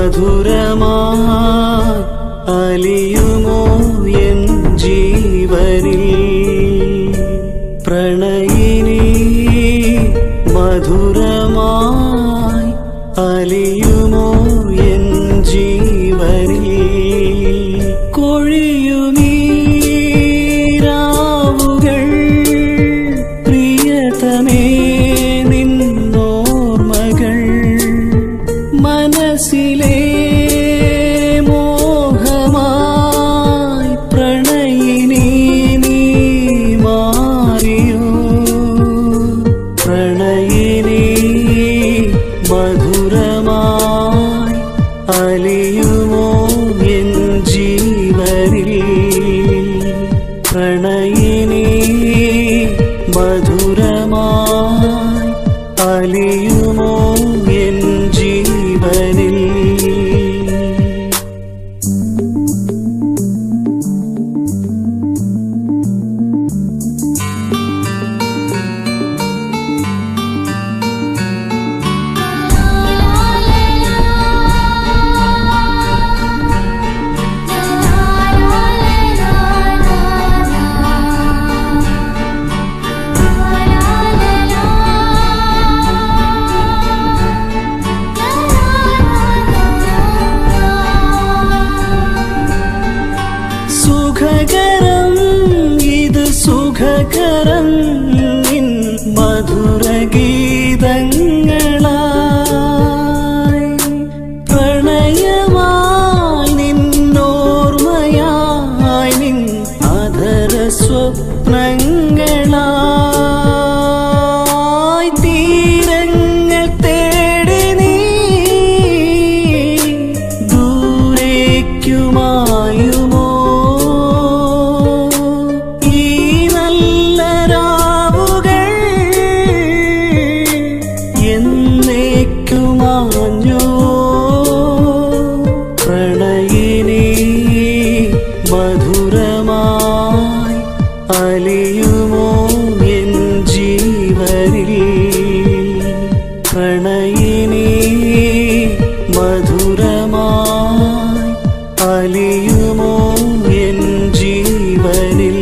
മധുരമാ അലിയുമോ N ജീവനിൽ പ്രണയിനി മധുരമായി അലിയുമോ N ജീവനിൽ കൊഴിയുമീരാവുകൾ പ്രിയതമേ നിന്നോർമകൾ മനസ്സിലെ മോഹമായി പ്രണയിനി നീ മാറിയോ പ്രണയിനി മധുരമായി അലിയുമോ എൻ ജീവനിൽ പ്രണയിനി മധുരമായി അലിയുമോ എൻ ജീവനിൽ സുഖകരം ഇത് സുഖകരം നിൻ മധുരഗീതങ്ങളായി പ്രണയമായി നിന്നോർമ്മയായി നിൻ അധര സ്വപ്നങ്ങളായി തീരങ്ങൾ തേടി നീ ദൂരേക്കുമായുമോ ഈ നല്ല രാവുകൾ എന്നേക്കുമാഞ്ഞോ പ്രണയിനി മധുരമായി അലിയുമോ എൻ ജീവനിൽ പ്രണയിനി മധുരമായി അലിയുമോ എൻ ജീവനിൽ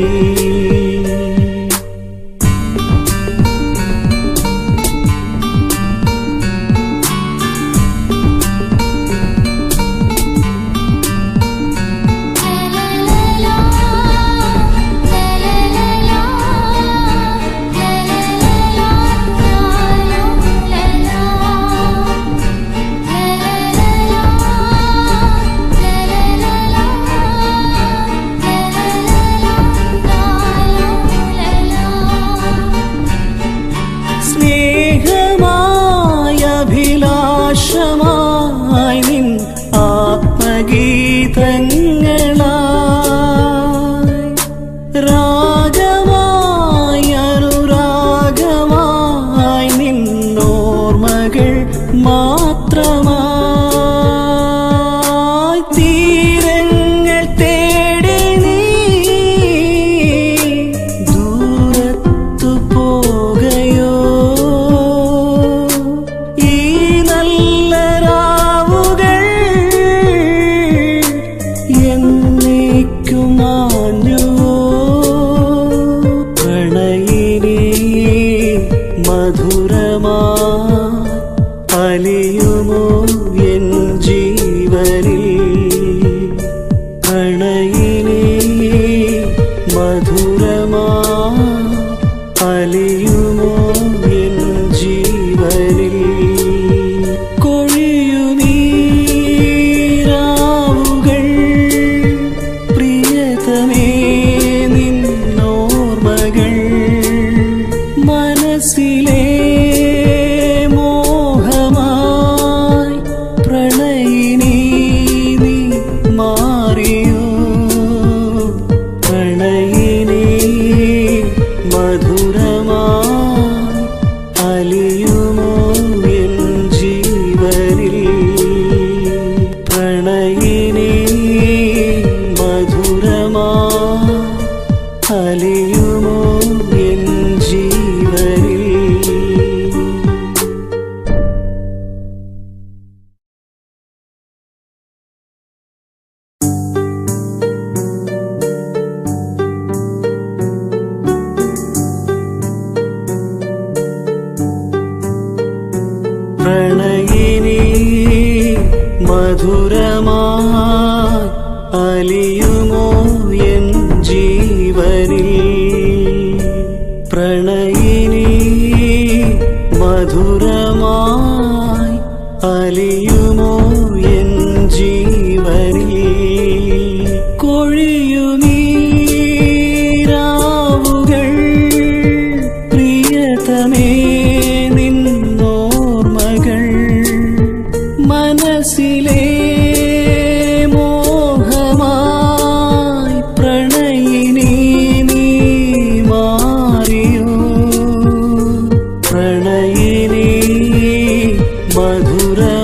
സ്നേഹമായ അഭിലാഷമായി നിൻ ആത്മഗീതങ്ങളായി രാഗമായി അനുരാഗമായി നിന്നോർമകൾ മാത്രമായി തീരങ്ങൾ തേടി നീ ദൂരത്തു പോകയോ ഈ നല്ല രാവുകൾ അലിയുമോ എൻ ജീവനിൽ പ്രണയിനി മധുരമായി അലിയുമോ എൻ ജീവനിൽ കൊഴിയുനീരാവുകൾ പ്രിയതമേ നിന്നോർമകൾ മനസ്സിലെ മോഹമായി പ്രണയിനി നീ മാറിയോ പ്രണയിനി മധുരമായി